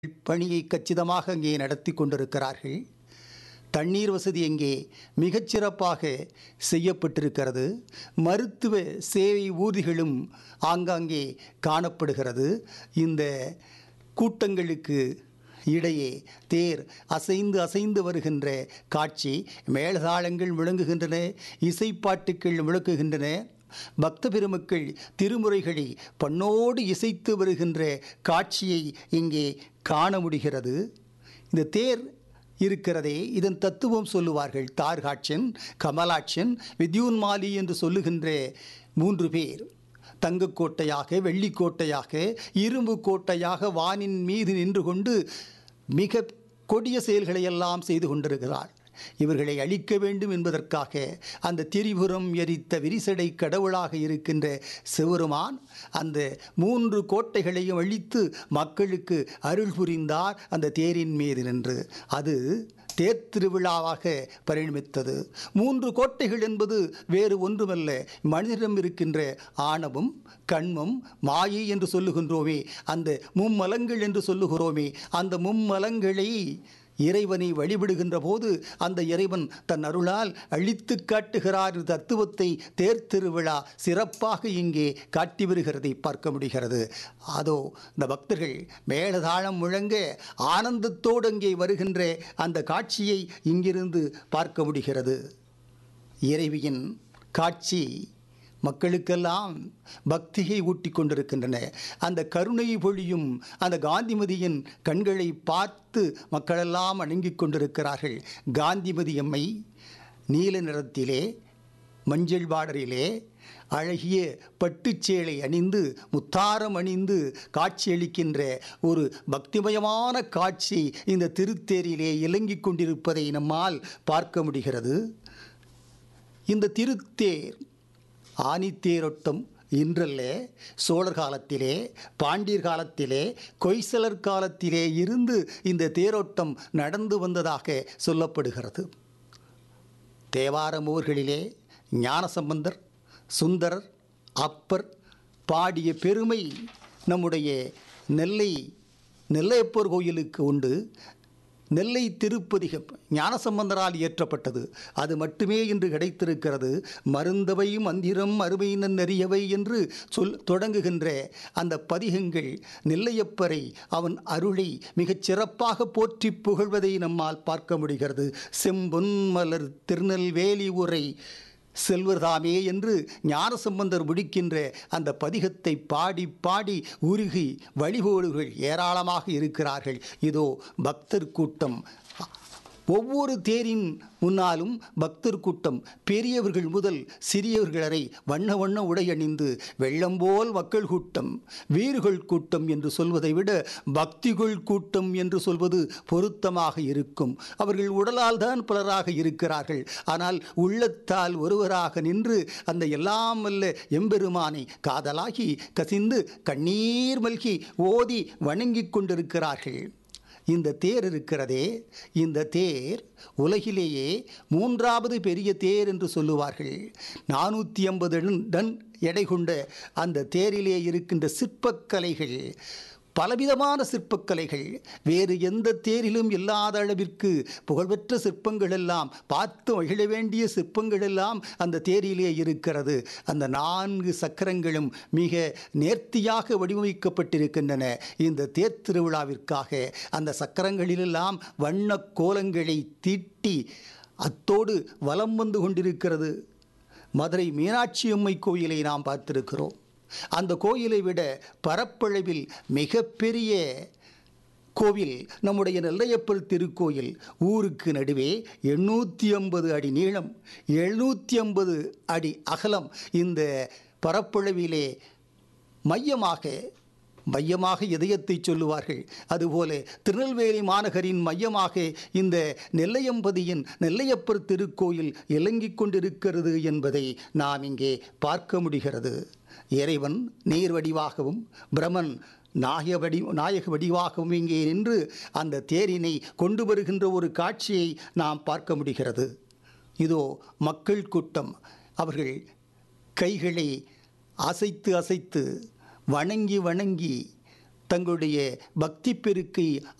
பணியை கச்சிதமாக அங்கே நடத்தி கொண்டிருக்கிறார்கள் தண்ணீர் வசதி அங்கே மிகச்சிறப்பாக செய்யப்பட்டிருக்கிறது மருத்துவ சேவை ஊர்திகளும் ஆங்காங்கே காணப்படுகிறது இந்த கூட்டங்களுக்கு இடையே தேர் அசைந்து அசைந்து வருகின்ற காட்சி மேளதாளங்கள் முழங்குகின்றன இசைப்பாட்டுக்கள் முழங்குகின்றன பக்த பெருமக்கள் திருமுறைகளை பண்ணோடு இசைத்து வருகின்ற காட்சியை இங்கே காண முடிகிறது இந்த தேர் இருக்கிறதே இதன் தத்துவம் சொல்லுவார்கள் தார்காட்சன் கமலாட்சன் வித்யூன்மாலி என்று சொல்லுகின்ற மூன்று பேர் தங்கக்கோட்டையாக வெள்ளிக்கோட்டையாக இரும்பு கோட்டையாக வானின் மீது நின்று கொண்டு மிக கொடிய செயல்களை எல்லாம் செய்து கொண்டிருக்கிறாள் இவர்களை அழிக்க வேண்டும் என்பதற்காக அந்த திரிபுரம் எரித்த விரிசடை கடவுளாக இருக்கின்ற சிவருமான் அந்த மூன்று கோட்டைகளையும் அழித்து மக்களுக்கு அருள் புரிந்தார் அந்த தேரின் மீது நின்று அது தேர் திருவிழாவாக பரிணமித்தது மூன்று கோட்டைகள் என்பது வேறு ஒன்றுமல்ல மனிதனிடம் இருக்கின்ற ஆணவம் கண்மம் மாயை என்று சொல்லுகின்றோமே அந்த மும்மலங்கள் என்று சொல்லுகிறோமே அந்த மும்மலங்களை இறைவனை வழிபடுகின்ற போது அந்த இறைவன் தன் அருளால் அழித்து காட்டுகிறார் தத்துவத்தை தேர் திருவிழா சிறப்பாக இங்கே காட்டி வருகிறதை பார்க்க முடிகிறது அதோ இந்த பக்தர்கள் மேலதாளம் முழங்க ஆனந்தத்தோடு அங்கே வருகின்ற அந்த காட்சியை இங்கிருந்து பார்க்க முடிகிறது இறைவியின் காட்சி மக்களுக்கெல்லாம் பக்தியை ஊட்டி கொண்டிருக்கின்றன அந்த கருணை பொழியும் அந்த காந்திமதியின் கண்களை பார்த்து மக்களெல்லாம் அணங்கிக் கொண்டிருக்கிறார்கள் காந்திமதி அம்மை நீல நிறத்திலே மஞ்சள் பாடரிலே அழகிய பட்டுச்சேலை அணிந்து முத்தாரம் அணிந்து காட்சியளிக்கின்ற ஒரு பக்திமயமான காட்சி இந்த திருத்தேரிலே இலங்கிக் கொண்டிருப்பதை நம்மால் பார்க்க முடிகிறது இந்த திருத்தேர் ஆனித்தேரோட்டம் இன்றல்ல சோழர் காலத்திலே பாண்டியர் காலத்திலே கொய்சலர் காலத்திலே இருந்து இந்த தேரோட்டம் நடந்து வந்ததாக சொல்லப்படுகிறது தேவார ஊர்களிலே ஞானசம்பந்தர் சுந்தரர் அப்பர் பாடிய பெருமை நம்முடைய நெல்லை நெல்லையப்பர் கோயிலுக்கு உண்டு நெல்லை திருப்பதிகம் ஞானசம்பந்தரால் இயற்றப்பட்டது அது மட்டுமே இன்று கிடைத்திருக்கிறது மருந்தவை மந்திரம் அருமையினன் நெறியவை என்று சொல் தொடங்குகின்ற அந்த பதிகங்கள் நெல்லையப்பரை அவன் அருளை மிகச் சிறப்பாக போற்றி புகழ்வதை நம்மால் பார்க்க முடிகிறது செம்பொன் மலர் திருநெல்வேலி உரை செல்வர்தாமே என்று ஞானசம்பந்தர் முடிக்கின்ற அந்த பதிகத்தை பாடி பாடி உருகி வழிபோடுகள் ஏராளமாக இருக்கிறார்கள் இதோ பக்தர் கூட்டம் ஒவ்வொரு தேரின் முன்னாலும் பக்தர் கூட்டம் பெரியவர்கள் முதல் சிறியவர்கள் வரை வண்ண வண்ண உடை அணிந்து வெள்ளம்போல் மக்கள் கூட்டம் வீர்கள் கூட்டம் என்று சொல்வதை விட பக்திகள் கூட்டம் என்று சொல்வது பொருத்தமாக இருக்கும் அவர்கள் உடலால் தான் பலராக இருக்கிறார்கள் ஆனால் உள்ளத்தால் ஒருவராக நின்று அந்த எல்லாம் வல்ல எம்பெருமானை காதலாகி கசிந்து கண்ணீர் மல்கி ஓதி வணங்கிக் கொண்டிருக்கிறார்கள் இந்த தேர் இருக்கிறதே இந்த தேர் உலகிலேயே மூன்றாவது பெரிய தேர் என்று சொல்லுவார்கள் நானூற்றி ஐம்பது டன் எடை கொண்ட அந்த தேரிலே இருக்கின்ற சிற்பக்கலைகள் பலவிதமான சிற்பக்கலைகள் வேறு எந்த தேரிலும் இல்லாத அளவிற்கு புகழ்பெற்ற சிற்பங்கள் எல்லாம் பார்த்து மகிழ வேண்டிய சிற்பங்கள் எல்லாம் அந்த தேரிலே இருக்கிறது அந்த நான்கு சக்கரங்களும் மிக நேர்த்தியாக வடிவமைக்கப்பட்டிருக்கின்றன இந்த தேர் திருவிழாவிற்காக அந்த சக்கரங்களிலெல்லாம் வண்ண கோலங்களை தீட்டி அத்தோடு வலம் வந்து கொண்டிருக்கிறது மதுரை மீனாட்சி அம்மை கோயிலை நாம் பார்த்திருக்கிறோம் அந்த கோயிலை விட பரப்பளவில் மிகப்பெரிய கோவில் நம்முடைய நெல்லையப்பர் திருக்கோயில் ஊருக்கு நடுவே எண்ணூற்றி ஐம்பது அடி நீளம் எழுநூற்றி ஐம்பது அடி அகலம் இந்த பரப்பளவிலே மையமாக மையமாக இதயத்தை சொல்லுவார்கள் அதுபோல திருநெல்வேலி மாநகரின் மையமாக இந்த நெல்லையம்பதியின் நெல்லையப்பர் திருக்கோயில் இலங்கிக் கொண்டிருக்கிறது என்பதை நாம் இங்கே பார்க்க முடிகிறது இறைவன் நீர் வடிவாகவும் பிரமன் நாயக வடி நாயக வடிவாகவும் இங்கே நின்று அந்த தேரினை கொண்டு வருகின்ற ஒரு காட்சியை நாம் பார்க்க முடிகிறது இதோ மக்கள் கூட்டம் அவர்கள் கைகளை அசைத்து அசைத்து வணங்கி வணங்கி தங்களுடைய பக்தி பெருக்கை